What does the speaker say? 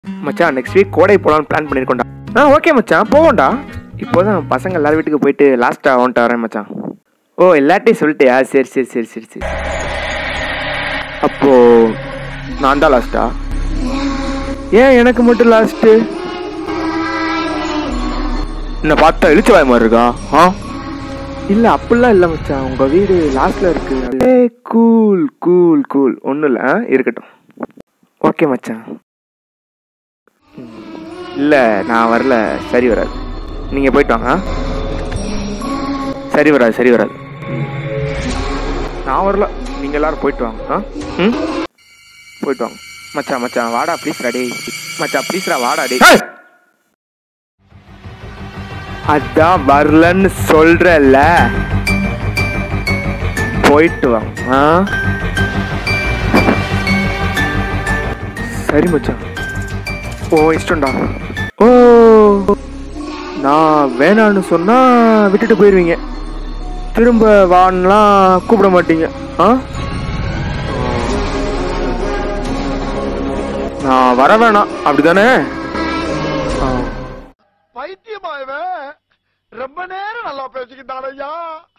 மச்சான் next week கோடை போகலான்னு பிளான் பண்ணியிருக்கோம்டா ஆ ஓகே மச்சான் போவோம்டா இப்போதான் பசங்க எல்லாரும் வீட்டுக்கு போயிட்டு லாஸ்ட்டாக வந்துட்டு வரேன் மச்சான் ஓ எல்லாட்டையும் சொல்லிட்டியா சரி சரி சரி சரி சரி அப்போ நான் தான் லாஸ்ட்டா ஏன் எனக்கு மட்டும் லாஸ்ட்டு என்ன பார்த்தா இழுச்ச வாய் மாதிரி இருக்கா ஆ இல்லை அப்படிலாம் இல்லை மச்சான் உங்கள் வீடு லாஸ்ட்டில் இருக்கு ஏ கூல் கூல் கூல் ஒன்றும் இல்லை இருக்கட்டும் ஓகே மச்சான் இல்லை நான் வரல சரி வராது நீங்கள் போயிட்டு வாங்க ஆ? சரி வராது சரி வராது ம். நான் வரல நீங்கள் எல்லாரும் போயிட்டு வாங்க ஆ ம் போயிட்டு வாங்க மச்சான் மச்சான் வாடா ப்ளீஸ்ரா டேய் மச்சான் ப்ளீஸ்ரா வாடா டேய் அதான் வரலன்னு சொல்றல போயிட்டு வாங்க ஆ சரி மச்சான் ஓ இஷ்டம்டா ஓ நான் வேணான்னு சொன்னா விட்டுட்டு போயிடுவீங்க திரும்ப வான்லாம் கூப்பிட மாட்டீங்க ஆ நான் வர வேணாம் அப்படிதானே ஆ பைத்தியமா இவன் ரொம்ப நேரம் நல்லா பேசிக்கிட்டான் ஐயா